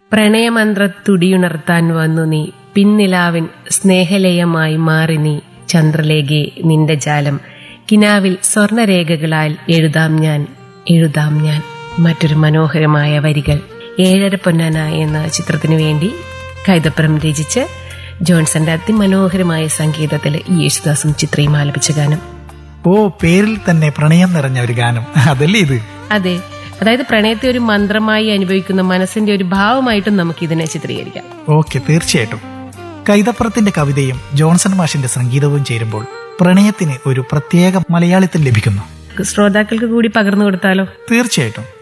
പ്രണയമന്ത്രത്തുടിയുണർത്താൻ വന്നു നീ പിന്നിലാവിൻ സ്നേഹലയമായി മാറി നീ ചന്ദ്രലേഖയെ നിന്റെ ജാലം കിനാവിൽ സ്വർണരേഖകളാൽ എഴുതാം ഞാൻ എഴുതാം ഞാൻ മറ്റൊരു മനോഹരമായ വരികൾ ഏഴര പൊന്നാന എന്ന ചിത്രത്തിനു വേണ്ടി കൈതപ്പുറം രചിച്ച് ജോൺസന്റെ അതിമനോഹരമായ സംഗീതത്തിൽ യേശുദാസും ചിത്രയും ആലപിച്ച ഗാനം ഓ പേരിൽ തന്നെ പ്രണയം നിറഞ്ഞ ഒരു ഗാനം അതല്ലേ ഇത് അതെ അതായത് പ്രണയത്തെ ഒരു മന്ത്രമായി അനുഭവിക്കുന്ന മനസ്സിന്റെ ഒരു ഭാവമായിട്ടും നമുക്ക് ഇതിനെ ചിത്രീകരിക്കാം ഓക്കെ തീർച്ചയായിട്ടും കൈതപ്പുറത്തിന്റെ കവിതയും ജോൺസൺ മാഷിന്റെ സംഗീതവും ചേരുമ്പോൾ പ്രണയത്തിന് ഒരു പ്രത്യേക മലയാളിത്തം ലഭിക്കുന്നു ശ്രോതാക്കൾക്ക് കൂടി പകർന്നു കൊടുത്താലോ തീർച്ചയായിട്ടും